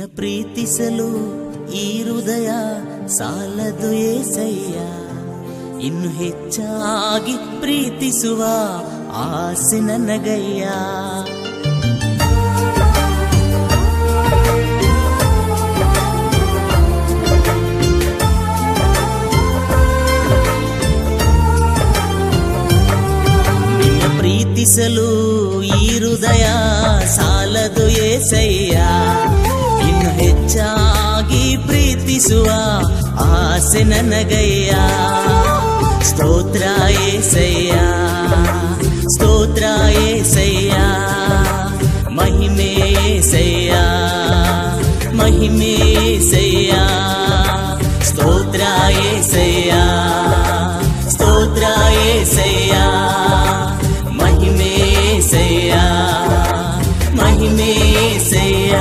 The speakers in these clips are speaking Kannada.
ಪ್ರೀತಿಸಲು ಈ ಹೃದಯ ಸಾಲದು ಏಸಯ್ಯ ಇನ್ನು ಹೆಚ್ಚಾಗಿ ಪ್ರೀತಿಸುವ ಆಸೆ ನನಗಯ್ಯ ನಿನ್ನ ಪ್ರೀತಿಸಲು ಈ ಹೃದಯ ಸಾಲದು ಏಸಯ್ಯ ಇನ್ನು ಹೆಚ್ಚಾಗಿ ಪ್ರೀತಿಸುವ ಆಸೆ ನನಗಯ್ಯ ಸ್ತೋತ್ರ ಏಸಯ್ಯ ಸ್ತೋತ್ರ ಏಸಯ್ಯ ಮಹಿಮೆ ಏಸಯ್ಯ ಮಹಿಮೆ ಏಸಯ್ಯ ಸ್ತೋತ್ರ ಏಸಯ್ಯ ಸ್ತೋತ್ರ ಏಸಯ್ಯ ಮಹಿಮೆ ಏಸಯ್ಯ ಮಹಿಮೆ ಏಸಯ್ಯ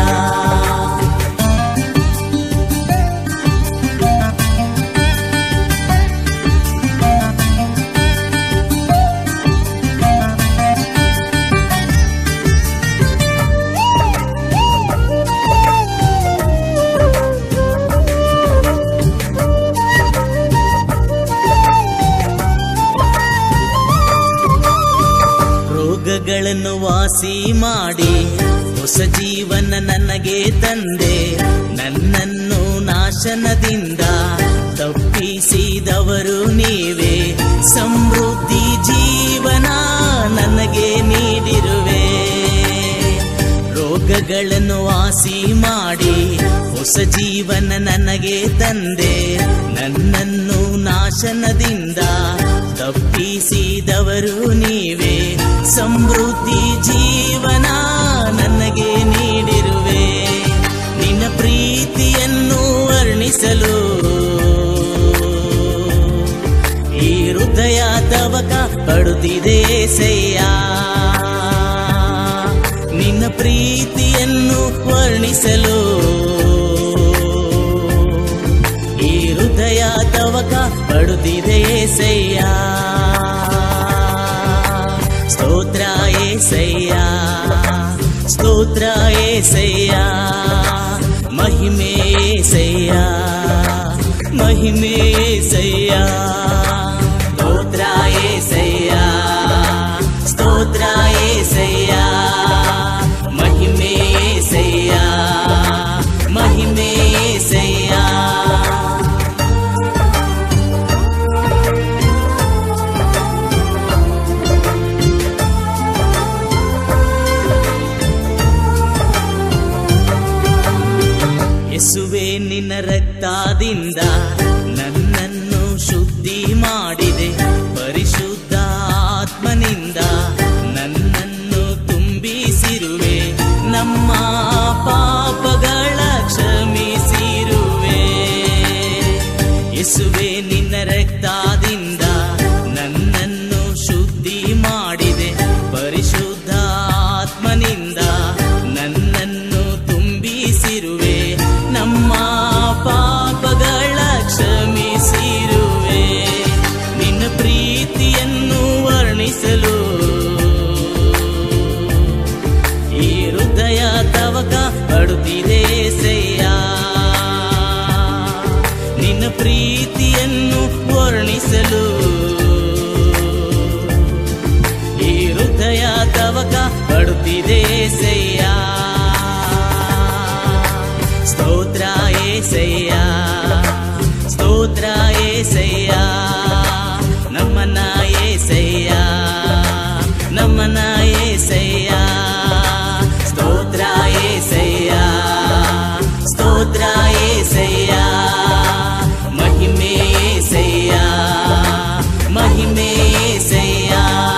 ರೋಗಗಳನ್ನು ವಾಸಿ ಮಾಡಿ ಹೊಸ ಜೀವನ ನನಗೆ ತಂದೆ ನನ್ನನ್ನು ನಾಶನದಿಂದ ತಪ್ಪಿಸಿದವರು ನೀವೇ ಸಮೃದ್ಧಿ ಜೀವನ ನನಗೆ ನೀಡಿರುವೆ ರೋಗಗಳನ್ನು ವಾಸಿ ಮಾಡಿ ಹೊಸ ಜೀವನ ನನಗೆ ತಂದೆ ನನ್ನನ್ನು ನಾಶನದಿಂದ ತಪ್ಪಿಸಿದವರು ನೀವೇ ಸಮೃದ್ಧಿ ಜೀವನ ನನಗೆ ನೀಡಿರುವೆ ನಿನ್ನ ಪ್ರೀತಿಯನ್ನು ವರ್ಣಿಸಲು ಈ ಹೃದಯ ತವಕ ಪಡುತ್ತಿದೆ ಸಯ್ಯ ನಿನ್ನ ಪ್ರೀತಿಯನ್ನು ವರ್ಣಿಸಲು ಈ ಹೃದಯ ತವಕ ಪಡುತ್ತಿದೆ ಸಯ್ಯ ಸ್ತೋತ್ರ ಏಸಯ್ಯ ಸ್ತೋತ್ರ ಏಸಯ್ಯ ಮಹಿಮೆ ಏಸಯ್ಯ ಮಹಿಮೆ ಏಸಯ್ಯ ಸ್ತೋತ್ರ ಏಸಯ್ಯ ಸ್ತೋತ್ರ ಏಸಯ್ಯ ಮಹಿಮೆ ಏಸಯ್ಯ ಮಹಿಮೆ ಏಸಯ್ಯ ಯೇಸುವೆ ನಿನ್ನ ರಕ್ತದಿಂದ ನನ್ನನ್ನು ಶುದ್ಧಿ ಮಾಡಿದೆ ಪರಿಶುದ್ಧ ಆತ್ಮನಿಂದ ನನ್ನನ್ನು ತುಂಬಿಸಿರುವೆ ನಮ್ಮ ಪಾಪಗಳ ಕ್ಷಮಿಸಿರುವೆ ಯೇಸುವೆ ನಿನ್ನ ರಕ್ತದಿಂದ ನನ್ನನ್ನು ಶುದ್ಧಿ ಮಾಡಿದೆ ಪರಿಶುದ್ಧ ಆತ್ಮನಿಂದ ನನ್ನನ್ನು ತುಂಬಿಸಿರುವೆ ನಮ್ಮ ಪಾಪಗಳ ಕ್ಷಮಿಸಿರುವೆ ನಿನ್ನ ಪ್ರೀತಿಯನ್ನು ವರ್ಣಿಸಲು ಈ ಹೃದಯ ತವಕ ಪಡುತ್ತಿದೆ ಸಯ್ಯ ನಿನ್ನ ಪ್ರೀತಿಯನ್ನು ವರ್ಣಿಸಲು ಈ ಹೃದಯ ತವಕ ಪಡುತ್ತಿದೆ ಸಯ್ಯ ಸ್ತೋತ್ರ ಏಸಯ್ಯ ಸ್ತೋತ್ರ ಏಸಯ್ಯ ನಮ್ಮನ ಏಸಯ್ಯ ನಮ್ಮನ ಏಸಯ್ಯ ಸ್ತೋತ್ರ ಏಸಯ್ಯ ಸ್ತೋತ್ರ ಏಸಯ್ಯ ಮಹಿಮೆ ಏಸಯ್ಯ ಮಹಿಮೆ ಏಸಯ್ಯ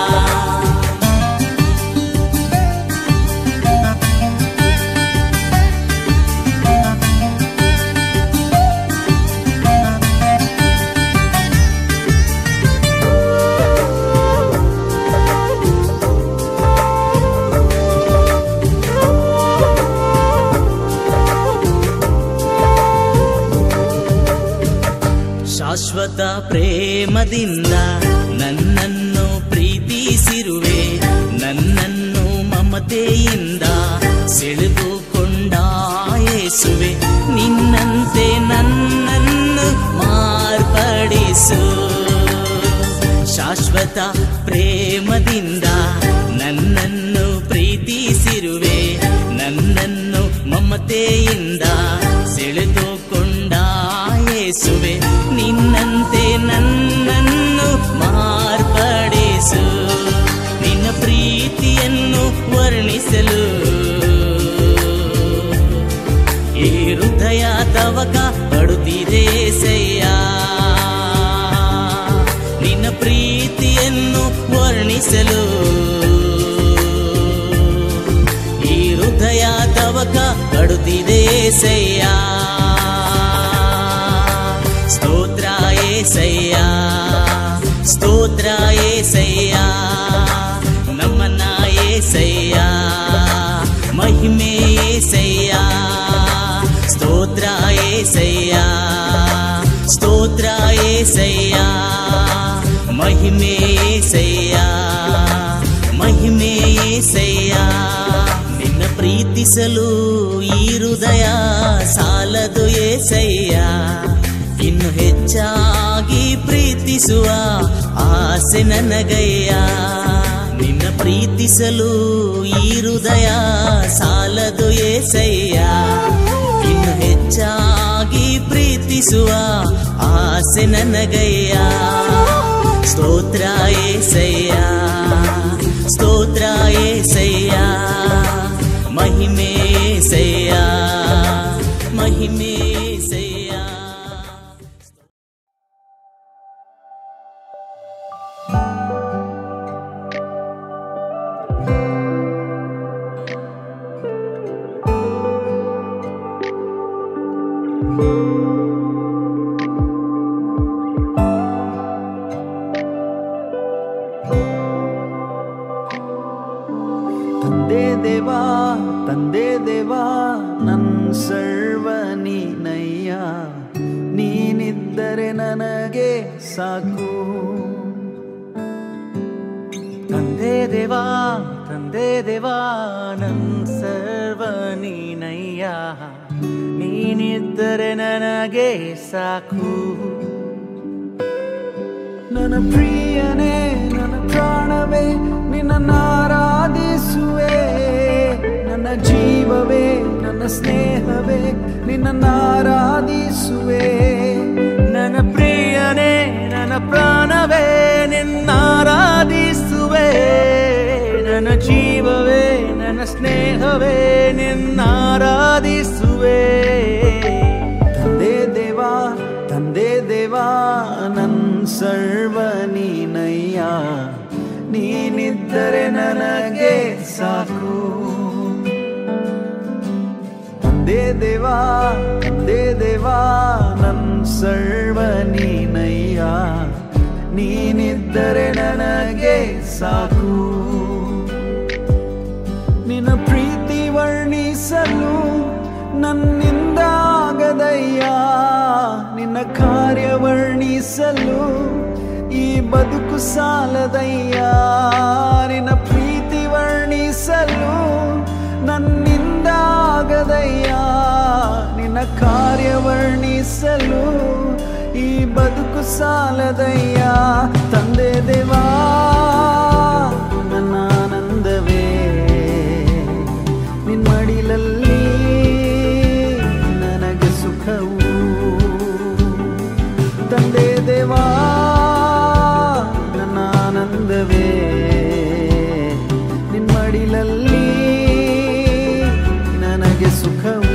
ಶಾಶ್ವತ ಪ್ರೇಮದಿಂದ ನನ್ನನ್ನು ಪ್ರೀತಿಸಿರುವೆ ನನ್ನನ್ನು ಮಮತೆಯಿಂದ ಸೆಳೆದುಕೊಂಡ ಯೇಸುವೆ ನಿನ್ನಂತೆ ನನ್ನನ್ನು ಮಾರ್ಪಡಿಸು ಶಾಶ್ವತ ಪ್ರೇಮದಿಂದ ನನ್ನನ್ನು ಪ್ರೀತಿಸಿರುವೆ ನನ್ನನ್ನು ಮಮತೆಯಿಂದ ಸೆಳೆದುಕೊಂಡ ಯೇಸುವೆ ನಿನ್ನಂತೆ ನನ್ನನ್ನು ಮಾರ್ಪಡಿಸು ನಿನ್ನ ಪ್ರೀತಿಯನ್ನು ವರ್ಣಿಸಲು ಈ ಹೃದಯ ತವಕ ಪಡುತ್ತಿದೆ ಸಯ್ಯ ನಿನ್ನ ಪ್ರೀತಿಯನ್ನು ವರ್ಣಿಸಲು ಈ ಹೃದಯ ತವಕ ಪಡುತ್ತಿದೆ ಸಯ್ಯ ಸ್ತೋತ್ರ ಏಸಯ್ಯ ಸ್ತೋತ್ರ ಏಸಯ್ಯ ನಮ್ಮನ್ನ ಏಸಯ್ಯ ಮಹಿಮೆ ಏಸಯ್ಯ ಸ್ತೋತ್ರ ಏಸಯ್ಯ ಸ್ತೋತ್ರ ಏಸಯ್ಯ ಮಹಿಮೆ ಏಸಯ್ಯ ಮಹಿಮೆ ಏಸಯ್ಯ ನಿನ್ನ ಪ್ರೀತಿಸಲು ಈ ಹೃದಯ ಸಾಲದು ಏಸಯ್ಯ ಇನ್ನು ಹೆಚ್ಚಾಗಿ ಪ್ರೀತಿಸುವ ಆಸೆ ನನಗಯ್ಯ ನಿನ್ನ ಪ್ರೀತಿಸಲು ಈ ಹೃದಯ ಸಾಲದು ಏಸಯ್ಯ ಇನ್ನು ಹೆಚ್ಚಾಗಿ ಪ್ರೀತಿಸುವ ಆಸೆ ನನಗಯ್ಯ ಸ್ತೋತ್ರ ಏಸಯ್ಯ ಸ್ತೋತ್ರ ಏಸಯ್ಯ ಮಹಿಮೆ ಏಸಯ್ಯ ಮಹಿಮೆ ಏಸಯ್ಯ ತಂದೆ ದೇವಾ ತಂದೆ ದೇವಾ ನನ್ ಸರ್ವ ನೀನಯ್ಯ ನೀನಿದ್ದರೆ ನನಗೆ ಸಾಕು ತಂದೆ ದೇವಾ ತಂದೆ ದೇವಾ ನನ್ ಸರ್ವ ನೀನಯ್ಯ ನೀನಿದ್ದರೆ ನನಗೆ ಸಾಕು ನನ್ನ ಪ್ರಿಯನೇ ನನ್ನ ಪ್ರಾಣವೇ ನಿನ್ನ ಆರಾಧಿಸುವೆ ನನ್ನ ಜೀವವೇ ನನ್ನ ಸ್ನೇಹವೇ ನಿನ್ನ ಆರಾಧಿಸುವೆ ನನ್ನ ಪ್ರಿಯನೇ ನನ್ನ ಪ್ರಾಣವೇ ನಿನ್ನಾರಾಧಿಸುವೆ ನನ್ನ ಜೀವವೇ ನನ್ನ ಸ್ನೇಹವೇ ನಿನ್ನಾರಾಧಿಸುವೆ ತಂದೆ ದೇವಾ ತಂದೆ ದೇವಾ ನನ್ ಸರ್ವ ನೀನಯ್ಯ ನೀನಿದ್ದರೆ ನನಗೆ ಸಾಕು ತಂದೆ ದೇವಾ ತಂದೆ ದೇವಾ ನನ್ ಸರ್ವ ನೀನಯ್ಯ ನೀನಿದ್ದರೆ ನನಗೆ ಸಾಕು ನಿನ್ನ ಪ್ರೀತಿ ವರ್ಣಿಸಲು ನನ್ನಿಂದ ಆಗದಯ್ಯ ನಿನ್ನ ಕಾರ್ಯ ವರ್ಣಿಸಲು ಈ ಬದುಕು ಸಾಲದಯ್ಯ ನಿನ್ನ ಪ್ರೀತಿ ವರ್ಣಿಸಲು ನನ್ನಿಂದ ಆಗದಯ್ಯ ನಿನ್ನ ಕಾರ್ಯ ವರ್ಣಿಸಲು ಈ ಬದುಕು ಸಾಲದಯ್ಯ ತಂದೆ ದೇವಾ ನನ್ನ ಆನಂದವೇ ನಿನ್ಮಡಿಲಲ್ಲಿ ನನಗೆ ಸುಖವು ತಂದೆ ದೇವಾ ನನ್ನ ಆನಂದವೇ ನಿನ್ಮಡಿಲಲ್ಲಿ ನನಗೆ ಸುಖವು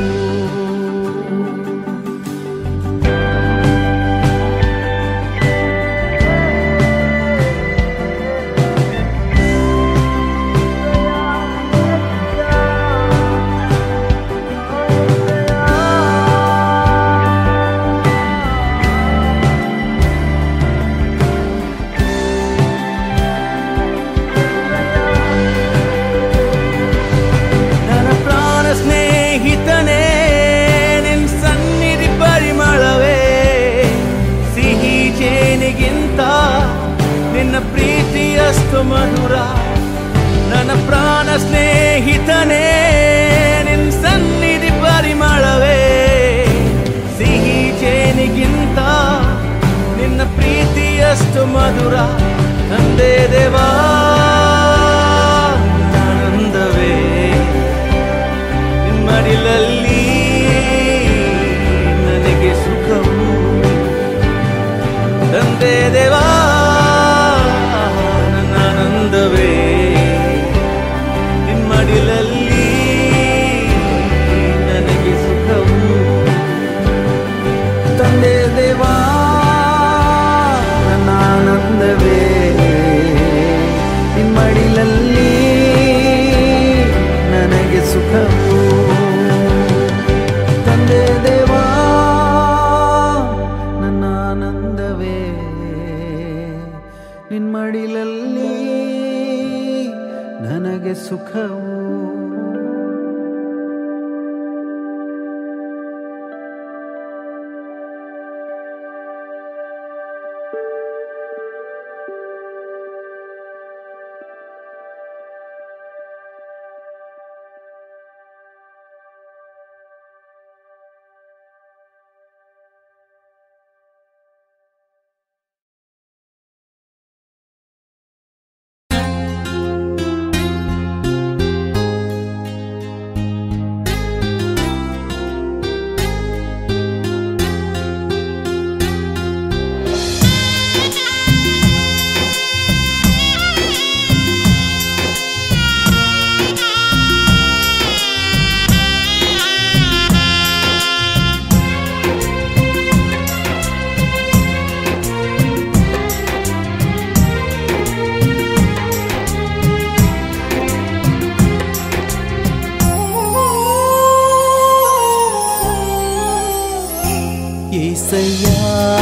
ఏసయ్యా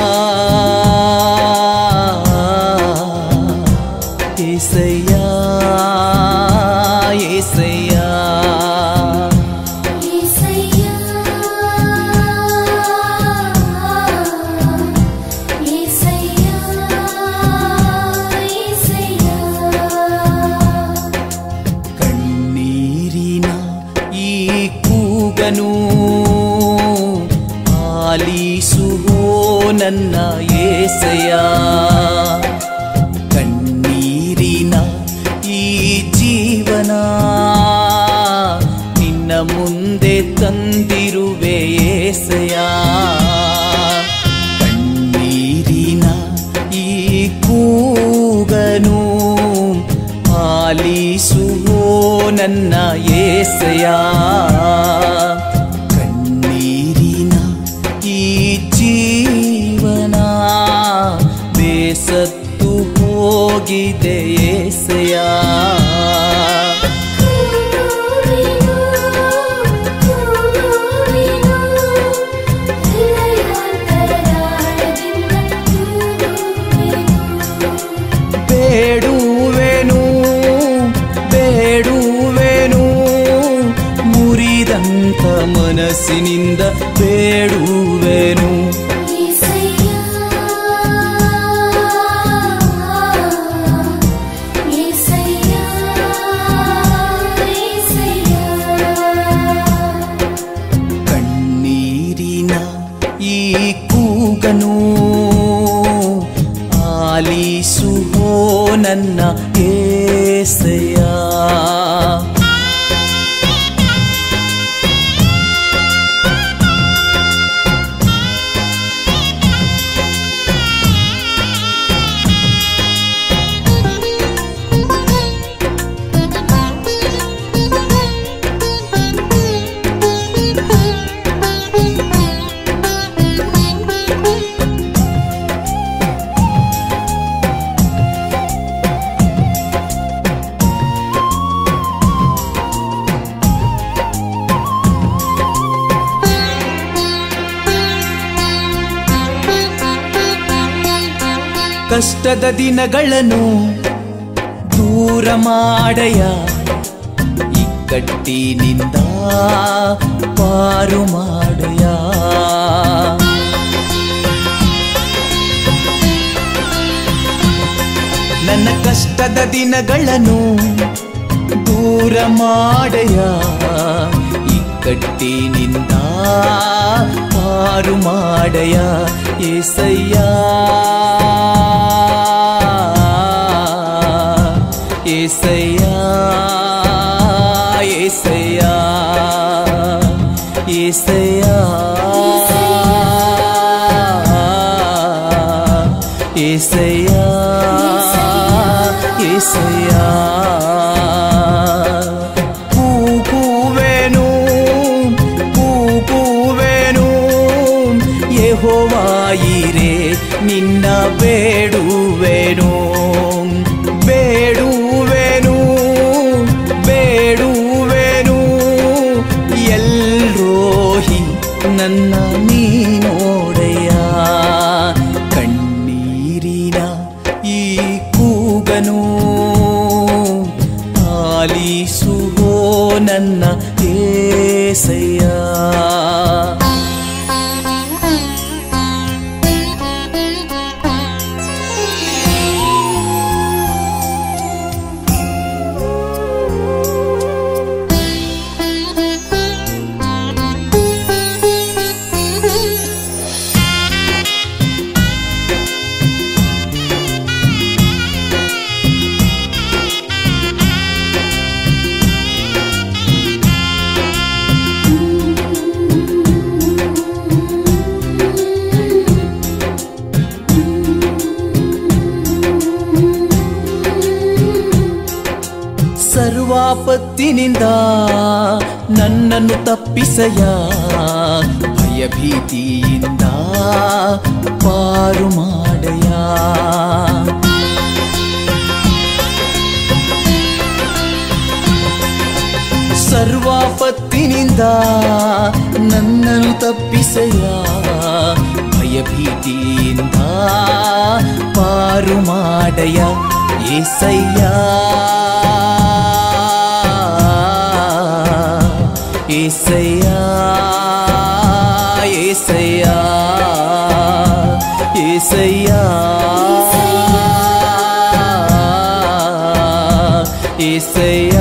ఏసయ్యా ఏసయ్యా యేసయ్యా యేసయ్యా యేసయ్యా కన్నీరిన ఈ ಕೂಗನು ಆಲಿಸುವೋ ನನ್ನ ಏಸಯ ಕಣ್ಣೀರಿನ ಈ ಜೀವನ ನಿನ್ನ ಮುಂದೆ ತಂದಿರುವೆ ಏಸಯ ಕಣ್ಣೀರಿನ ಈ ಕೂಗನು ಆಲಿಸುವೋ ನನ್ನ ಏಸಯ ಕಣ್ಣೀರಿನ ಈ ಜೀವನ ಬೇಸತ್ತು ಹೋಗಿದೆ ಏಸಯ ಕೂಡುವಿನು ಕೂಡುವಿನು ಹೃದಯಾಂತರಾಳದಿಂದ ಕೂಡುವಿನು ಬೇಡುವೆನು ಬೇಡುವೆನು ಮುರಿದಂತ ಮನಸ್ಸಿನಿಂದ ಬೇಡುವೆನು యేసయ్యా యేసయ్యా యేసయ్యా ಕಣ್ಣೀರಿನ ಈ ಕೂಗನು ಆಲಿಸುವೋ ನನ್ನ ಏಸೆಯ ಕಷ್ಟದ ದಿನಗಳನ್ನು ದೂರ ಮಾಡಯ ಇಕ್ಕಟ್ಟಿನಿಂದ ಪಾರು ಮಾಡಯ ನನ್ನ ಕಷ್ಟದ ದಿನಗಳನ್ನು ದೂರ ಮಾಡಯ ಇಕ್ಕಟ್ಟಿನಿಂದ ಪಾರು ಮಾಡಯ ಏಸಯ್ಯ ಏಸಯ್ಯ ಏಸಯ್ಯ ಏಸಯ್ಯ ಏಸಯ್ಯ ಏಸಯ್ಯ ಕೂಗುವೆನು ಕೂಗುವೆನು ಯೆಹೋವಾಯಿರೇ ನಿನ್ನ ಬೇಡುವೆನು ಬೇಡುವೆನು ಬೇಡುವೆನು ಎಲ್ರೋಹಿ ನನ್ನ ನೀನೋಡೆಯ ಕಣ್ಣೀರಿನ ಈ ಕೂಗನು ಆಲಿಸುವೋ ನನ್ನ ಏಸಯ್ಯ ಸರ್ವಾಪತ್ತಿನಿಂದ ನನ್ನನ್ನು ತಪ್ಪಿಸಯ ಭಯಭೀತಿಯಿಂದ ಪಾರು ಮಾಡಯ ಸರ್ವಾಪತ್ತಿನಿಂದ ನನ್ನನ್ನು ತಪ್ಪಿಸಯ ಭಯ ಭಯಭೀತಿಯಿಂದ ಪಾರು ಮಾಡಯ ಏಸಯ್ಯ ಏಸಯ್ಯ ಏಸಯ್ಯ ಏಸಯ್ಯ ಏಸಯ್ಯ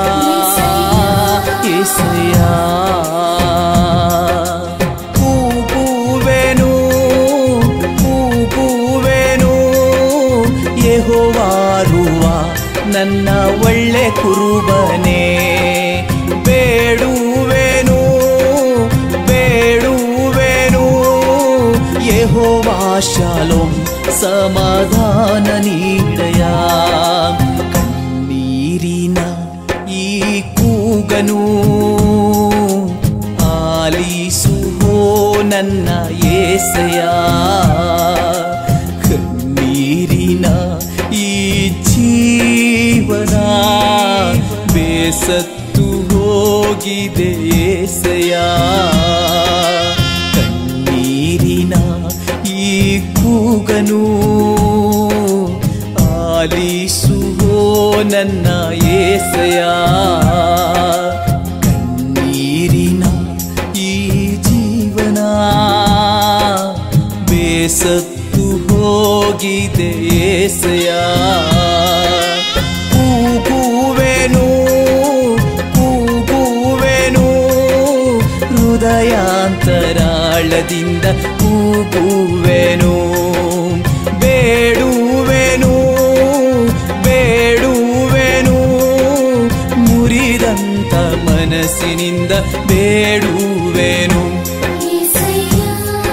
ಏಸಯ್ಯ ಕೂಗುವೆನು ಕೂಗುವೆನು ಯೆಹೋವಾರುವ ನನ್ನ ಒಳ್ಳೆ ಕುರುಬನೇ ಬೇಡುವೆನು ಬೇಡುವೆನು ಯೆಹೋವಾ ಶಾಲೋಮ್ ಸಮಾಧಾನ ನೀಡಯ ಕಣ್ಣೀರಿನ ಈ ಕೂಗನು ಆಲಿಸುವೋ ನನ್ನ ಏಸೆಯ ಕಣ್ಣೀರಿನ ಈ ಜೀವನ ಬೇಸತ್ತು ಹೋಗಿದೆ ಏಸೆಯ ಕಣ್ಣೀರಿನ ಈ ಕೂಗನು ಆಲಿಸುವೋ ನನ್ನ ಏಸೆಯ ಕಣ್ಣೀರಿನ ಈ ಜೀವನ ಬೇಸತ್ತು ಹೋಗಿದೆ ಏಸೆಯ ಕೂಗುವೆನು ಕೂಗುವೆನು ಹೃದಯಾಂತರಾಳದಿಂದ ಕೂಗುವೆನು ಬೇಡುವೆನು ಬೇಡುವೆನು ಮುರಿದಂತ ಮನಸ್ಸಿನಿಂದ ಬೇಡುವೆನು ಏಸಯ್ಯ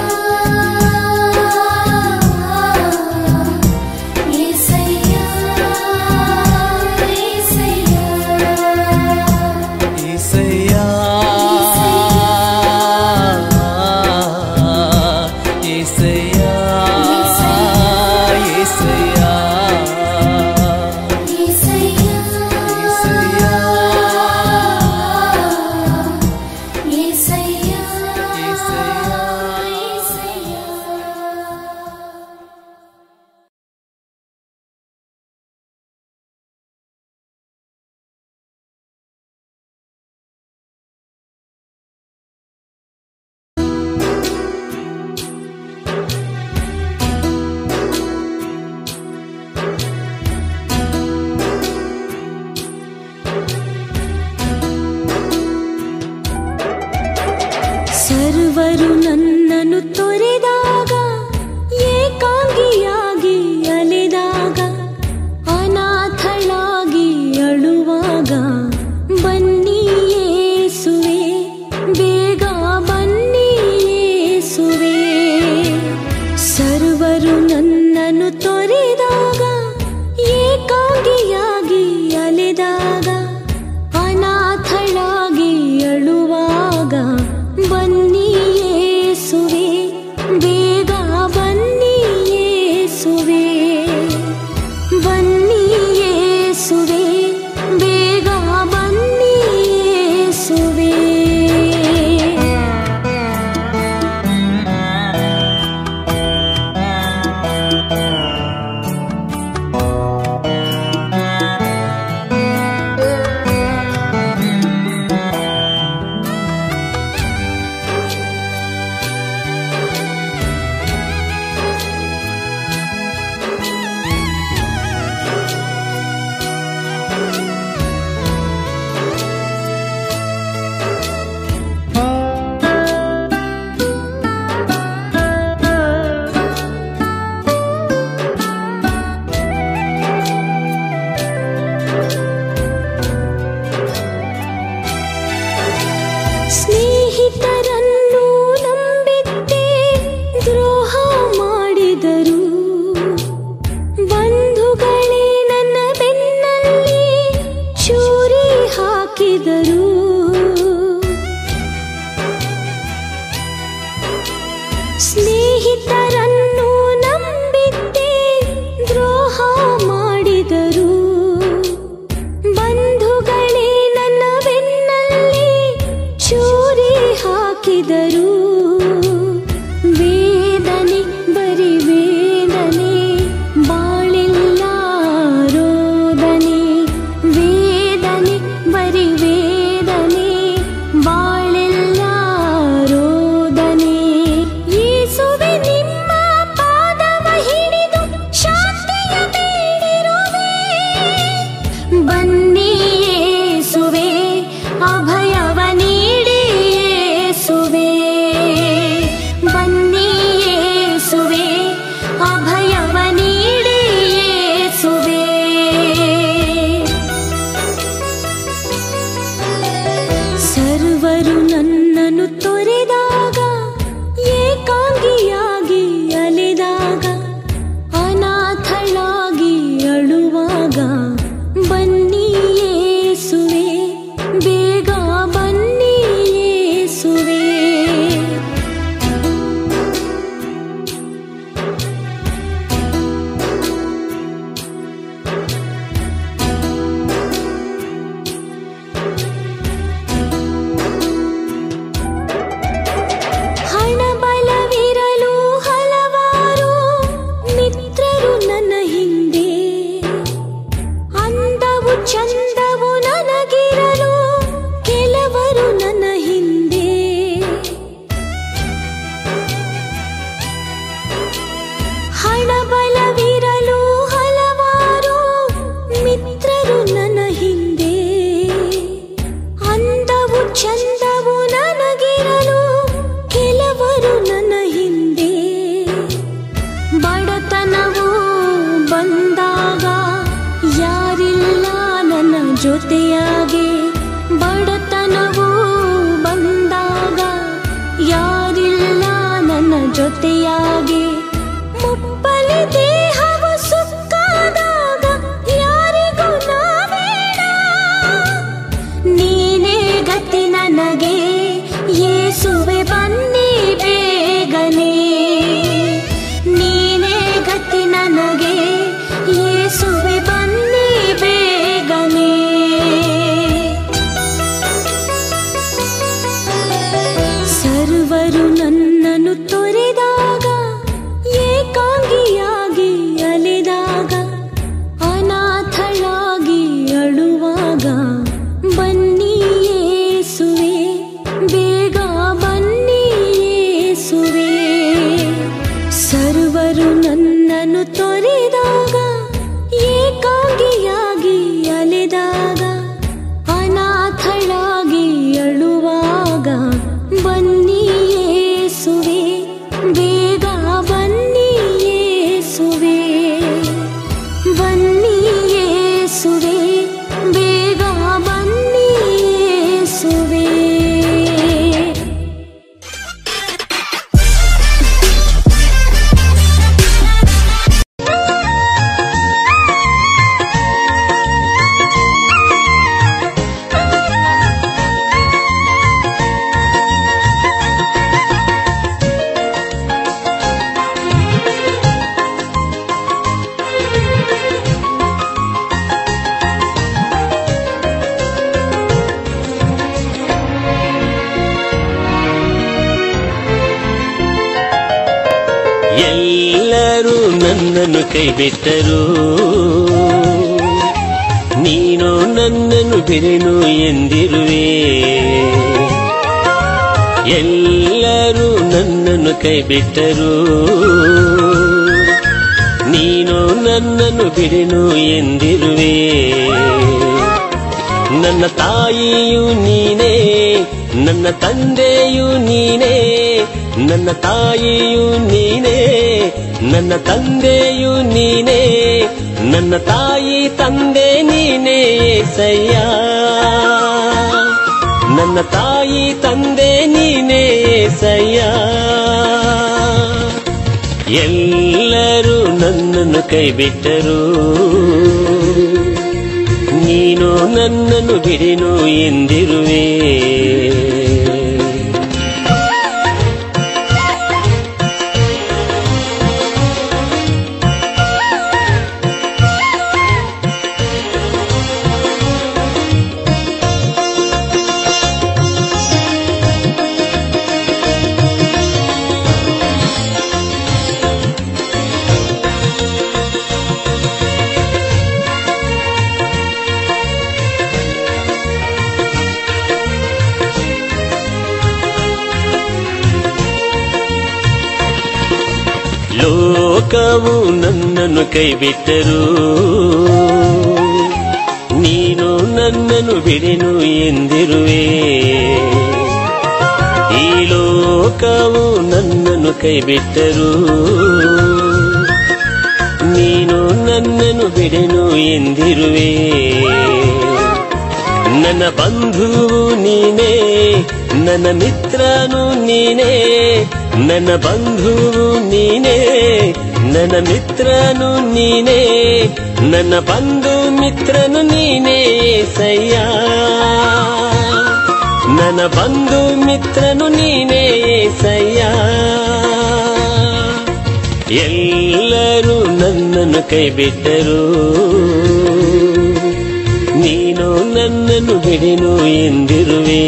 ಏಸಯ್ಯ ಏಸಯ್ಯ ಏಸಯ್ಯ ಏಸಯ್ಯ ಏಸಯ್ಯ ಏಸಯ್ಯ ಏಸಯ್ಯ ಸರ್ವರು ನನ್ನನ್ನು ತೊರೆದಾಗ ಏಕಾಂಗಿಯಾಗಿ ಅಲೆದಾಗ ಅನಾಥಳಾಗಿ ಅಳುವಾಗ ಬನ್ನಿ ಯೇಸುವೆ ಬೇಗ ಬನ್ನಿ ಯೇಸುವೆ ಸರ್ವರು ನನ್ನನ್ನು ತೊರೆದಾಗ ಏಕಾಂಗಿಯಾಗಿ ಅಲೆದಾಗ ಅನಾಥಳಾಗಿ ಅಳುವಾಗ ಬನ್ನಿ ಯೇಸುವೆ ಬೇಗ ಬನ್ನಿ ಯೇಸುವೆ ಬನ್ನಿ ಯೇಸುವೆ ಬೇಗ ಬನ್ನಿ ಯೇಸುವೆ ಸ್ನೇಹಿತರನ್ನು ನಂಬಿದ್ದೆ ದ್ರೋಹ ಮಾಡಿದರು ಬಂಧುಗಳೇ ನನ್ನ ಬೆನ್ನಲ್ಲಿ ಚೂರಿ ಹಾಕಿದರು ಸ್ನೇಹಿತರನ್ನು ನಂಬಿದ್ದೆ ದ್ರೋಹ ಮಾಡಿದರು ಬಂಧುಗಳೇ ನನ್ನ ಬೆನ್ನಲ್ಲಿ ಚೂರಿ ಹಾಕಿದರು ವೇದನೆ ಜೊತೆಯಾಗಿ ಮುಪ್ಪಲಿ ದೇಹವು ಸುಕ್ಕಾದಾಗ ಯಾರಿಗೂ ನಾವೇಡ ನೀನೇ ಗತಿ ನನಗೆ ಯೇಸುವೆ ಬನ್ನಿ ಬೇಗನೆ ನೀನೇ ಗತಿ ನನಗೆ ಯೇಸುವೆ ಬನ್ನಿ ಬೇಗನೆ ಸರ್ವರು ನನ್ನನ್ನು ತೊರೆದಾಗ ಏಕಾಂಗಿಯಾಗಿ ಅಲೆದಾಗ ಅನಾಥಳಾಗಿ ಅಳುವಾಗ ಬನ್ನಿ ಯೇಸುವೆ ಬೇಗ ಬನ್ನಿ ಯೇಸುವೆ ಸರ್ವರು ನನ್ನನ್ನು ತೊರೆದಾಗ ಏಕಾಂಗಿಯಾಗಿ ಅಲೆದಾಗ ಅನಾಥಳಾಗಿ ಅಳುವಾಗ ಬನ್ನಿ ಯೇಸುವೆ ಬೇಗ ಬನ್ನಿ ಯೇಸುವೆ ಬನ್ನಿ ಯೇಸುವೆ ಬೇಗ ಬನ್ನಿ ಯೇಸುವೆ ಎಲ್ಲರೂ ನನ್ನನ್ನು ಕೈಬಿಟ್ಟರು ನೀನು ನನ್ನನ್ನು ಬಿರೆನು ಎಂದಿರುವೆ ಎಲ್ಲರೂ ನನ್ನನ್ನು ಕೈಬಿಟ್ಟರು ನೀನು ನನ್ನನ್ನು ಬಿಡೆನು ಎಂದಿರುವೆ ನನ್ನ ತಾಯಿಯು ನೀನೇ ನನ್ನ ತಂದೆಯು ನೀನೇ ನನ್ನ ತಾಯಿಯು ನೀನೇ ನನ್ನ ತಂದೆಯು ನೀನೇ ನನ್ನ ತಾಯಿ ತಂದೆ ನೀನೇ ಸಯ್ಯ ನನ್ನ ತಾಯಿ ತಂದೆ ನೀನೇ ಸಯ್ಯ ಎಲ್ಲರೂ ನನ್ನನ್ನು ಕೈಬಿಟ್ಟರು ನೀನು ನನ್ನನ್ನು ಬಿಡೆನು ಎಂದಿರುವೆ ಲೋಕವು ನನ್ನನ್ನು ಕೈಬಿಟ್ಟರು ನೀನು ನನ್ನನ್ನು ಬಿಡೆನು ಎಂದಿರುವೆ ಈ ಲೋಕವು ನನ್ನನ್ನು ಕೈಬಿಟ್ಟರು ನೀನು ನನ್ನನ್ನು ಬಿಡೆನು ಎಂದಿರುವೆ ನನ್ನ ಬಂಧುವು ನೀನೇ ನನ್ನ ಮಿತ್ರನು ನೀನೇ ನನ್ನ ಬಂಧುವು ನೀನೇ ನನ್ನ ಮಿತ್ರನು ನೀನೇ ನನ್ನ ಬಂಧು ಮಿತ್ರನು ನೀನೇ ಸಯ್ಯ ನನ್ನ ಬಂಧು ಮಿತ್ರನು ನೀನೇ ಸಯ್ಯ ಎಲ್ಲರೂ ನನ್ನನ್ನು ಕೈಬಿಟ್ಟರು ನೀನು ನನ್ನನ್ನು ಬಿಡೆನು ಎಂದಿರುವೆ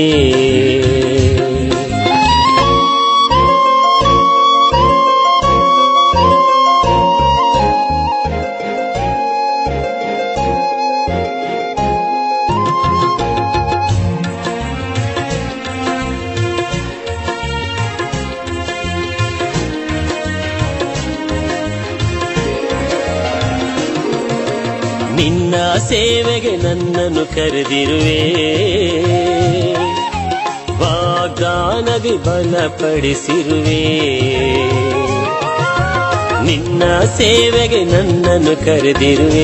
ನಿನ್ನ ಸೇವೆಗೆ ನನ್ನನ್ನು ಕರೆದಿರುವೆ ವಾಗ್ದಾನದಿ ಬಲಪಡಿಸಿರುವೆ ನಿನ್ನ ಸೇವೆಗೆ ನನ್ನನ್ನು ಕರೆದಿರುವೆ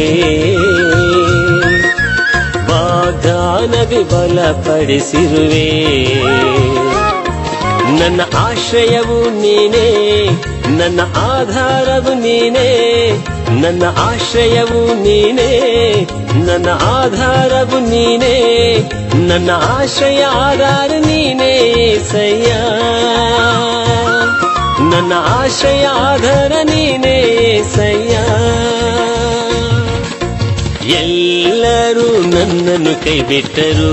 ವಾಗ್ದಾನದಿ ಬಲಪಡಿಸಿರುವೆ ನನ್ನ ಆಶ್ರಯವು ನೀನೇ ನನ್ನ ಆಧಾರವು ನೀನೇ ನನ್ನ ಆಶ್ರಯವು ನೀನೇ ನನ್ನ ಆಧಾರವು ನೀನೇ ನನ್ನ ಆಶ್ರಯ ಆಧಾರ ನೀನೇ ಸಯ್ಯ ನನ್ನ ಆಶ್ರಯ ಆಧಾರ ನೀನೇ ಸಯ್ಯ ಎಲ್ಲರೂ ನನ್ನನ್ನು ಕೈಬಿಟ್ಟರು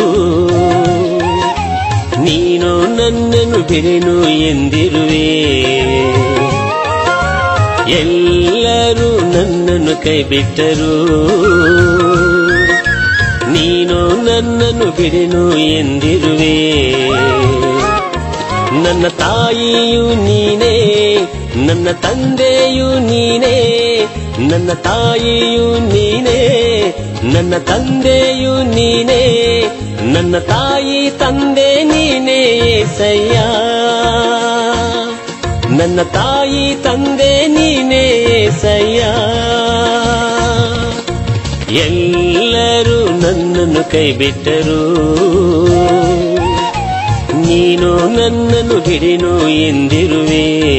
ನೀನು ನನ್ನನ್ನು ಬಿಡೆನು ಎಂದಿರುವೆ ಎಲ್ಲರೂ ನನ್ನನ್ನು ಕೈಬಿಟ್ಟರು ನೀನು ನನ್ನನ್ನು ಬಿಡೆನು ಎಂದಿರುವೆ ನನ್ನ ತಾಯಿಯು ನೀನೇ ನನ್ನ ತಂದೆಯು ನೀನೇ ನನ್ನ ತಾಯಿಯು ನೀನೇ ನನ್ನ ತಂದೆಯು ನೀನೇ ನನ್ನ ತಾಯಿ ತಂದೆ ನೀನೇ ಸಯ್ಯ ನನ್ನ ತಾಯಿ ತಂದೆ ನೀನೇ ಸಯ್ಯ ಎಲ್ಲರೂ ನನ್ನನ್ನು ಕೈಬಿಟ್ಟರು ನೀನು ನನ್ನನ್ನು ಬಿಡೆನು ಎಂದಿರುವೆ